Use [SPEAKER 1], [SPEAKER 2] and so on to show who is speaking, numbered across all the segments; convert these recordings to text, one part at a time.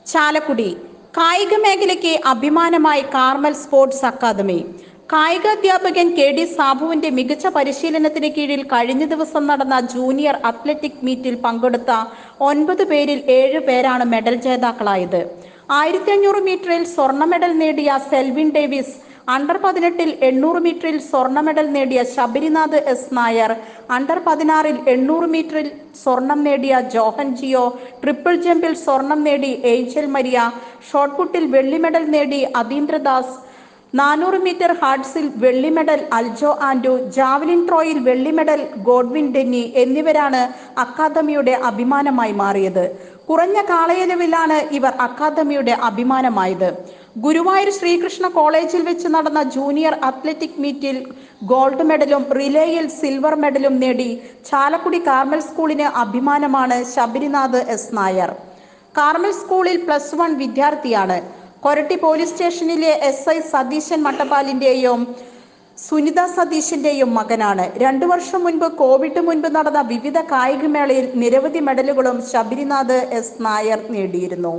[SPEAKER 1] ചാലക്കുടി കായിക മേഖലയ്ക്ക് അഭിമാനമായി കാർമൽ സ്പോർട്സ് അക്കാദമി കായികാധ്യാപകൻ കെ ഡി സാബുവിന്റെ മികച്ച പരിശീലനത്തിന് കീഴിൽ കഴിഞ്ഞ ദിവസം നടന്ന ജൂനിയർ അത്ലറ്റിക് മീറ്റിൽ പങ്കെടുത്ത ഒൻപത് പേരിൽ ഏഴ് പേരാണ് മെഡൽ ജേതാക്കളായത് ആയിരത്തി അഞ്ഞൂറ് മീറ്ററിൽ സ്വർണ്ണ മെഡൽ നേടിയ സെൽവിൻ ഡേവിസ് അണ്ടർ പതിനെട്ടിൽ എണ്ണൂറ് മീറ്ററിൽ സ്വർണ്ണ മെഡൽ നേടിയ ശബരിനാഥ് എസ് നായർ അണ്ടർ പതിനാറിൽ എണ്ണൂറ് മീറ്ററിൽ സ്വർണം നേടിയ ജോഹൻ ജിയോ ട്രിപ്പിൾ ജമ്പിൽ സ്വർണം നേടി ഏഞ്ചൽ മരിയ ഷോട്ട്പുട്ടിൽ വെള്ളി മെഡൽ നേടി അതീന്ദ്രദാസ് നാനൂറ് മീറ്റർ ഹാർഡ്സിൽ വെള്ളി മെഡൽ അൽജോ ആൻഡു ജാവലിൻ ത്രോയിൽ വെള്ളി മെഡൽ ഗോഡ്വിൻ ഡെന്നി എന്നിവരാണ് അക്കാദമിയുടെ അഭിമാനമായി മാറിയത് കുറഞ്ഞ കാളയളവിലാണ് ഇവർ അക്കാദമിയുടെ അഭിമാനമായത് ഗുരുവായൂർ ശ്രീകൃഷ്ണ കോളേജിൽ വെച്ച് നടന്ന ജൂനിയർ അത്ലറ്റിക് മീറ്റിൽ ഗോൾഡ് മെഡലും റിലേയിൽ സിൽവർ മെഡലും നേടി ചാലക്കുടി കാർമൽ സ്കൂളിന് അഭിമാനമാണ് ശബരിനാഥ് എസ് നായർ കാർമൽ സ്കൂളിൽ പ്ലസ് വൺ വിദ്യാർത്ഥിയാണ് കൊരട്ടി പോലീസ് സ്റ്റേഷനിലെ എസ് ഐ സതീശൻ മട്ടപ്പാലിന്റെയും സുനിത സതീശന്റെയും മകനാണ് രണ്ടു വർഷം മുൻപ് കോവിഡ് മുൻപ് നടന്ന വിവിധ കായികമേളയിൽ നിരവധി മെഡലുകളും ശബരിനാഥ് എസ് നായർ നേടിയിരുന്നു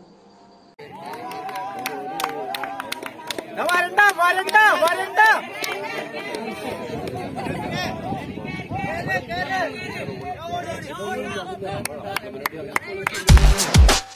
[SPEAKER 2] വരണ്ട വരണ്ട വരണ്ട
[SPEAKER 3] Thank you.